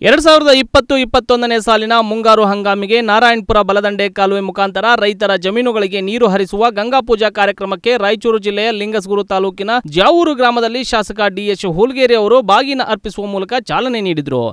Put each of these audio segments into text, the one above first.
ಎರಡ್ ಸಾವಿರದ ಇಪ್ಪತ್ತು ಇಪ್ಪತ್ತೊಂದನೇ ಸಾಲಿನ ಮುಂಗಾರು ಹಂಗಾಮಿಗೆ ನಾರಾಯಣಪುರ ಬಲದಂಡೆ ಕಾಲುವೆ ಮುಖಾಂತರ ರೈತರ ಜಮೀನುಗಳಿಗೆ ನೀರು ಹರಿಸುವ ಗಂಗಾ ಪೂಜಾ ಕಾರ್ಯಕ್ರಮಕ್ಕೆ ರಾಯಚೂರು ಜಿಲ್ಲೆಯ ಲಿಂಗಸ್ಗೂರು ತಾಲೂಕಿನ ಜಾವೂರು ಗ್ರಾಮದಲ್ಲಿ ಶಾಸಕ ಡಿಎಚ್ ಹೂಲ್ಗೇರಿ ಅವರು ಬಾಗಿನ ಅರ್ಪಿಸುವ ಮೂಲಕ ಚಾಲನೆ ನೀಡಿದರು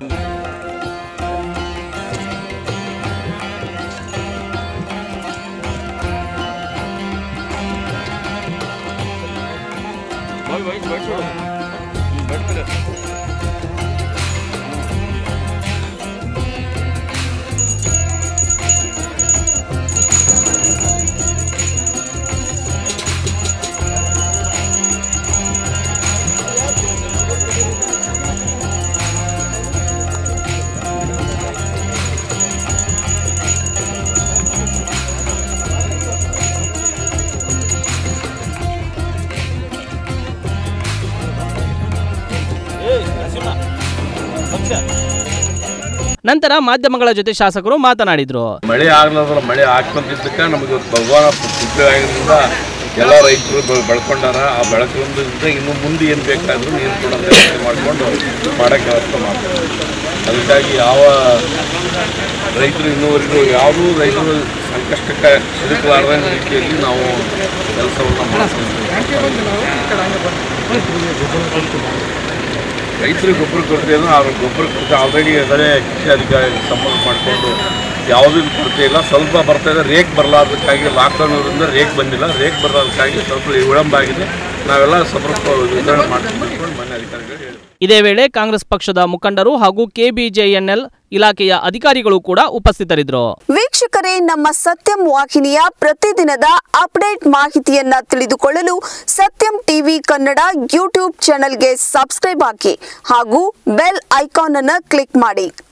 ನಂತರ ಮಾಧ್ಯಮಗಳ ಜೊತೆ ಶಾಸಕರು ಮಾತನಾಡಿದರು ಮಳೆ ಆಗ್ಲದ್ರ ಮಳೆ ಆಗ್ಕೊಂತಿದ್ದಕ್ಕೆ ನಮಗೆ ಇವತ್ತು ಭಗವಾನ ಕೃಪೆ ಆಗಿದ್ದರಿಂದ ಎಲ್ಲ ರೈತರು ಬೆ- ಬೆಳ್ಕೊಂಡಾರ ಆ ಬೆಳ್ಕೊಂಡ್ರಿಂದ ಇನ್ನು ಮುಂದೆ ಏನು ಬೇಕಾದರೂ ನೀರು ಕೊಡೋಂಥ ವ್ಯವಸ್ಥೆ ಮಾಡಿಕೊಂಡು ಮಾಡೋಕ್ಕೆ ವ್ಯವಸ್ಥೆ ಮಾಡ್ತಾರೆ ಅದಕ್ಕಾಗಿ ಯಾವ ರೈತರು ಇನ್ನೂವರೆಗೂ ಯಾವುದೂ ರೈತರು ಸಂಕಷ್ಟಕ್ಕೆ ಸಿಲುಕಲಾರ್ದ ರೀತಿಯಲ್ಲಿ ನಾವು ಕೆಲಸವನ್ನು ಮಾಡ್ತೀವಿ ರೈತರಿಗೆ ಗೊಬ್ಬರ ಕೊರತೆ ಇದೆ ಅವ್ರ ಗೊಬ್ಬರ ಕೊರತೆ ಆಲ್ರೆಡಿ ಅದೇ ಕೃಷಿ ಅಧಿಕಾರಿ ಸಂಪರ್ಕ ಮಾಡಿಕೊಂಡು ಯಾವುದೂ ಕೊರತೆ ಇಲ್ಲ ಸ್ವಲ್ಪ ಬರ್ತಾ ಇದೆ ರೇಕ್ ಬರಲಾರ್ದಕ್ಕಾಗಿ ಲಾಕ್ಡೌನ್ ಇರೋದ್ರಿಂದ ರೇಕ್ ಬಂದಿಲ್ಲ ರೇಕ್ ಬರಲಾರ್ದಕ್ಕಾಗಿ ಸ್ವಲ್ಪ ವಿಳಂಬ ಆಗಿದೆ ನಾವೆಲ್ಲ ಸಂಪರ್ಕ ವಿತರಣೆ ಮಾಡ್ಕೊಂಡು ಮನೆ ಅಧಿಕಾರಿಗಳು ಹೇಳಿದ್ರು ಇದೇ ವೇಳೆ ಕಾಂಗ್ರೆಸ್ ಪಕ್ಷದ ಮುಖಂಡರು ಹಾಗೂ ಕೆಬಿಜೆಎನ್ಎಲ್ ಇಲಾಖೆಯ ಅಧಿಕಾರಿಗಳು ಕೂಡ ಉಪಸ್ಥಿತರಿದ್ದರು ವೀಕ್ಷಕರೇ ನಮ್ಮ ಸತ್ಯಂ ವಾಹಿನಿಯ ಪ್ರತಿದಿನದ ಅಪ್ಡೇಟ್ ಮಾಹಿತಿಯನ್ನ ತಿಳಿದುಕೊಳ್ಳಲು ಸತ್ಯಂ ಟಿವಿ ಕನ್ನಡ ಯೂಟ್ಯೂಬ್ ಚಾನೆಲ್ಗೆ ಸಬ್ಸ್ಕ್ರೈಬ್ ಹಾಕಿ ಹಾಗೂ ಬೆಲ್ ಐಕಾನ್ ಅನ್ನು ಕ್ಲಿಕ್ ಮಾಡಿ